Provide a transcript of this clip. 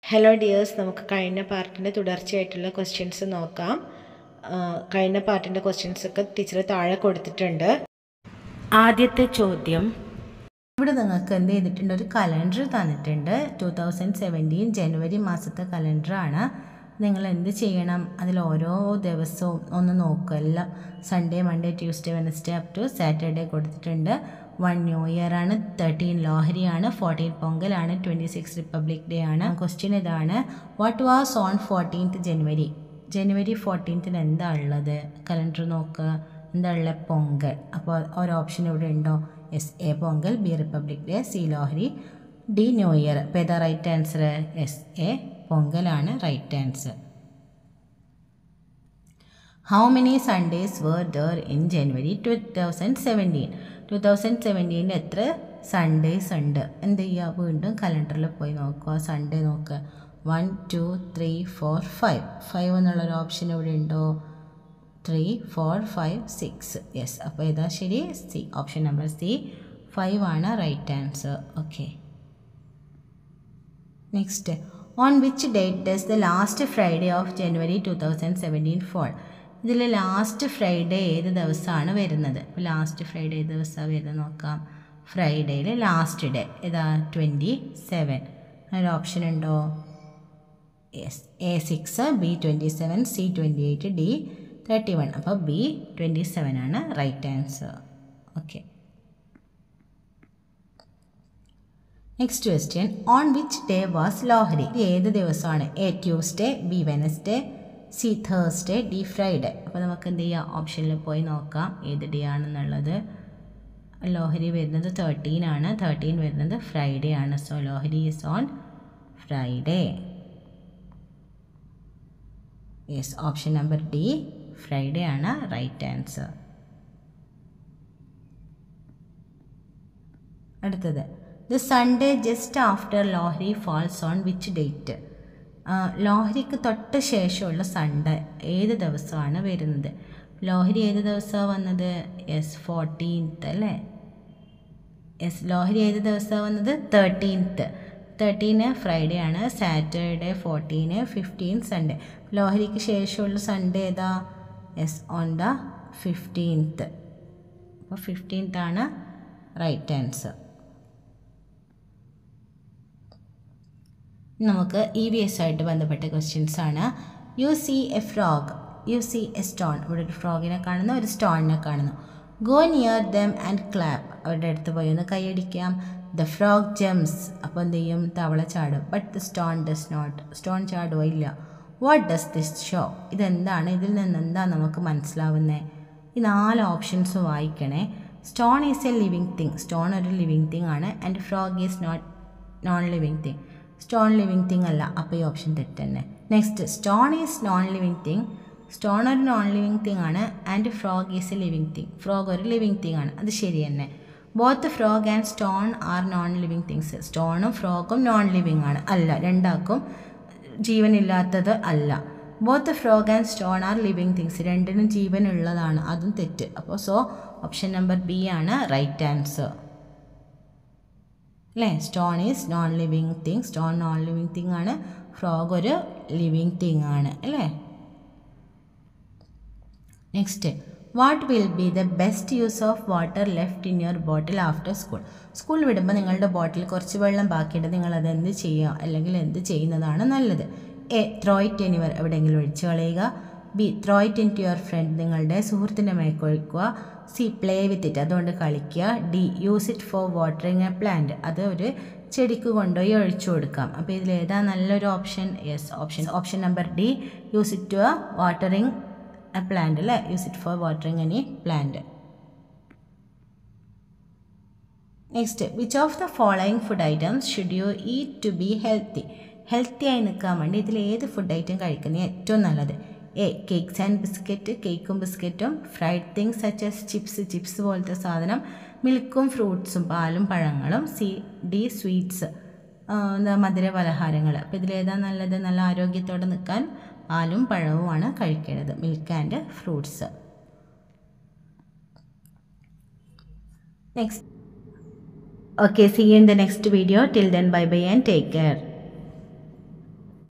Hello dears നമുക്ക് കഴിഞ്ഞ പാർട്ടിൻ്റെ തുടർച്ചയായിട്ടുള്ള ക്വസ്റ്റ്യൻസ് നോക്കാം ആ, കഴിഞ്ഞ പാർട്ടിൻ്റെ ക്വസ്റ്റ്യൻസ് ഒക്കെ ടീച്ചർ താഴെ കൊടുത്തിട്ടുണ്ട് ആദ്യത്തെ ചോദ്യം ഇവിടെ നിങ്ങൾക്ക് എന്ത് ചെയ്തിട്ടുണ്ട് ഒരു കലണ്ടർ തന്നിട്ടുണ്ട് ടു തൗസൻഡ് സെവൻറ്റീൻ ജനുവരി മാസത്തെ കലണ്ടറാണ് നിങ്ങൾ എന്ത് ചെയ്യണം അതിൽ ഓരോ ദിവസവും ഒന്ന് നോക്കുക എല്ലാം Sunday Monday Tuesday Wednesday up to Saturday കൊടുത്തിട്ടുണ്ട് വൺ ന്യൂ ഇയർ ആണ് തേർട്ടീൻ ലോഹരിയാണ് ഫോർട്ടീൻ പൊങ്കലാണ് ട്വൻറ്റി സിക്സ് റിപ്പബ്ലിക് ഡേ ആണ് ക്വസ്റ്റ്യൻ ഇതാണ് what was on fourteenth January January ഫോർട്ടീൻത്തിന് എന്താ ഉള്ളത് കലണ്ടർ നോക്കുക എന്താ ഉള്ളത് പൊങ്കൽ അപ്പോൾ ഒരു ഓപ്ഷൻ ഇവിടെ ഉണ്ടോ yes A Pongal B republic day C Lohri D new year അപ്പോൾ ഏതാ റൈറ്റ് ആൻസർ എസ് എ പൊങ്കലാണ് right answer how many Sundays were there in January two thousand seventeen two thousand സെവൻറ്റീനിൽ എത്ര സൺഡേസ് ഉണ്ട് എന്ത് ചെയ്യുക വീണ്ടും കലണ്ടറിൽ പോയി നോക്കുക സൺഡേ നോക്കുക one two three four five five എന്നുള്ളൊരു ഓപ്ഷൻ ഇവിടെ ഉണ്ടോ three four five six yes അപ്പോൾ ഏതാ ശരി C option number C five ആണ് right answer okay next on which date does the last Friday of January two thousand seventeen fall ഇതിൽ last Friday ഏത് ദിവസമാണ് വരുന്നത് അപ്പോൾ ലാസ്റ്റ് ഫ്രൈഡേ ഏത് ദിവസമാണ് വരുന്നത് നോക്കാം ഫ്രൈഡേയിൽ ലാസ്റ്റ് ഡേ ഏതാ ട്വൻറ്റി സെവൻ ഒരു ഓപ്ഷൻ ഉണ്ടോ yes A six B twenty seven C twenty eight D thirty one അപ്പോൾ ബി ട്വൻറ്റി സെവൻ ആണ് right answer okay next question on which day was Lohri ഇത് ഏത് ദിവസമാണ് A Tuesday B Wednesday C Thursday D Friday അപ്പോൾ നമുക്ക് എന്ത് ചെയ്യാം ഓപ്ഷനിൽ പോയി നോക്കാം ഏത് ഡേ ആണെന്നുള്ളത് ലോഹരി വരുന്നത് തേർട്ടീൻ ആണ് തേർട്ടീൻ വരുന്നത് ഫ്രൈഡേ ആണ് so Lohri is on Friday yes option number D Friday ആണ് റൈറ്റ് ആൻസർ അടുത്തത് the Sunday just after Lohri falls on which date ലോഹരിക്ക് തൊട്ട് ശേഷമുള്ള സൺഡേ ഏത് ദിവസമാണ് വരുന്നത് ലോഹരി ഏത് ദിവസമാണ് വന്നത് എസ് ഫോർട്ടീൻത്ത് അല്ലേ യെസ് ലോഹരി ഏത് ദിവസമാണ് വന്നത് തേർട്ടീൻത്ത് തേർട്ടീന് ഫ്രൈഡേ ആണ് സാറ്റർഡേ ഫോർട്ടീന് ഫിഫ്റ്റീൻ സൺഡേ ലോഹരിക്ക് ശേഷമുള്ള സൺഡേ ഏതാ യെസ് ഓൺ ദ ഫിഫ്റ്റീൻത്ത് അപ്പോൾ ഫിഫ്റ്റീൻത്ത് ആണ് റൈറ്റ് ആൻസർ നമുക്ക് ഇ വി എസ് ആയിട്ട് ബന്ധപ്പെട്ട ക്വസ്റ്റ്യൻസ് ആണ് you see a frog you see a stone ഇവിടെ ഒരു ഫ്രോഗിനെ കാണുന്നു ഒരു സ്റ്റോണിനെ കാണുന്നു go near them and clap അവരുടെ അടുത്ത് പോയി ഒന്ന് കൈയടിക്കാം ദ ഫ്രോഗ് ജംസ് അപ്പോൾ എന്ത് ചെയ്യും തവള ചാടും but the stone does not stone ചാടുമോ ഇല്ല വാട്ട് ഡസ് ദിസ് ഷോ ഇതെന്താണ് ഇതിൽ നിന്ന് എന്താ നമുക്ക് മനസ്സിലാവുന്നത് ഈ നാല് ഓപ്ഷൻസ് വായിക്കണേ stone is a living thing stone ഒരു ലിവിങ് തിങ് ആണ് and frog is not non living thing stone living thing അല്ല അപ്പോൾ ഈ ഓപ്ഷൻ തെറ്റ് തന്നെ next stone is non living thing stone ഒരു നോൺ ലിവിങ് തിങ് ആണ് and frog is a living thing frog ഒരു ലിവിങ് തിങ് ആണ് അത് ശരി തന്നെ both frog and stone are non living things സ്റ്റോണും ഫ്രോഗും നോൺ ലിവിങ് ആണ് അല്ല രണ്ടാക്കും ജീവനില്ലാത്തത് അല്ല both frog and stone are living things രണ്ടിനും ജീവനുള്ളതാണ് അതും തെറ്റ് അപ്പോൾ സോ ഓപ്ഷൻ നമ്പർ ബി ആണ് റൈറ്റ് ആൻസർ അല്ലേ stone is non living thing stone non living thing ആണ് ഫ്രോഗ് ഒരു ലിവിങ് തിങ് ആണ് അല്ലേ next what will be the best use of water left in your bottle after school school വിടുമ്പോൾ നിങ്ങളുടെ ബോട്ടിൽ കുറച്ച് വെള്ളം ബാക്കിയുണ്ട് നിങ്ങൾ അത് എന്ത് ചെയ്യുക അല്ലെങ്കിൽ എന്ത് ചെയ്യുന്നതാണ് നല്ലത് എ ത്രോ ഇറ്റ് എനിവർ എവിടെയെങ്കിലും ഒഴിച്ചു കളയുക B throw it into your friend നിങ്ങളുടെ സുഹൃത്തിൻ്റെ മേക്കൊഴിക്കുക സി പ്ലേ വിത്ത് ഇറ്റ് അതുകൊണ്ട് കളിക്കുക D use it for watering a plant അത് ഒരു ചെടിക്ക് കൊണ്ടുപോയി ഒഴിച്ചു കൊടുക്കാം അപ്പോൾ ഇതിൽ ഏതാ നല്ലൊരു option yes option option number D use it to watering a plant അല്ലേ use it for watering any plant next which of the following food items should you eat to be healthy healthy ആയി നിൽക്കാൻ വേണ്ടി ഇതിൽ ഏത് food item കഴിക്കുന്നത് ഏറ്റവും നല്ലത് A cakes and biscuit കേക്കും ബിസ്ക്കറ്റും fried things such as chips chips പോലത്തെ സാധനം മിൽക്കും ഫ്രൂട്ട്സും പാലും പഴങ്ങളും സി ഡി സ്വീറ്റ്സ് എന്താ മധുര പലഹാരങ്ങൾ അപ്പോൾ ഇതിലേതാ നല്ലത് നല്ല ആരോഗ്യത്തോടെ നിൽക്കാൻ പാലും പഴവുമാണ് കഴിക്കേണ്ടത് milk and fruits next Okay, see you in the next video. Till then, bye bye and take care.